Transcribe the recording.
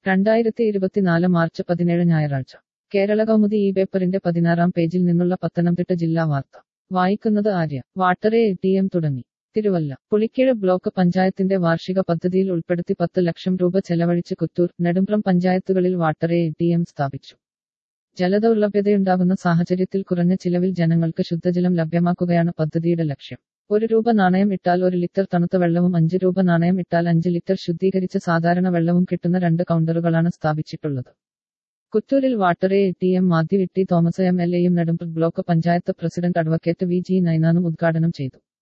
രണ്ടായിരത്തി ഇരുപത്തിനാല് മാർച്ച് പതിനേഴ് ഞായറാഴ്ച കേരള കൗമുദി ഈ പേപ്പറിന്റെ പതിനാറാം പേജിൽ നിന്നുള്ള പത്തനംതിട്ട ജില്ലാ വാർത്ത വായിക്കുന്നത് Arya water A T M തുടങ്ങി തിരുവല്ല പുളിക്കീഴ് ബ്ലോക്ക് പഞ്ചായത്തിന്റെ വാർഷിക പദ്ധതിയിൽ ഉൾപ്പെടുത്തി പത്ത് ലക്ഷം രൂപ ചെലവഴിച്ച് കുത്തൂർ നെടുമ്പ്രം പഞ്ചായത്തുകളിൽ വാട്ടർ എ ടി എം സ്ഥാപിച്ചു ജലദൗർലഭ്യതയുണ്ടാകുന്ന സാഹചര്യത്തിൽ കുറഞ്ഞ ചിലവിൽ ജനങ്ങൾക്ക് ശുദ്ധജലം ലഭ്യമാക്കുകയാണ് പദ്ധതിയുടെ ലക്ഷ്യം ഒരു രൂപ നാണയം ഇട്ടാൽ ഒരു ലിറ്റർ തണുത്ത വെള്ളവും അഞ്ച് രൂപ നാണയം ഇട്ടാൽ അഞ്ച് ലിറ്റർ ശുദ്ധീകരിച്ച സാധാരണ വെള്ളവും കിട്ടുന്ന രണ്ട് കൗണ്ടറുകളാണ് സ്ഥാപിച്ചിട്ടുള്ളത് കുറ്റൂരിൽ water A T M Mathew Itty Thomas M L എയും നെടുമ്പ് block panchayat president advocate V G നൈനാനും ഉദ്ഘാടനം ചെയ്തു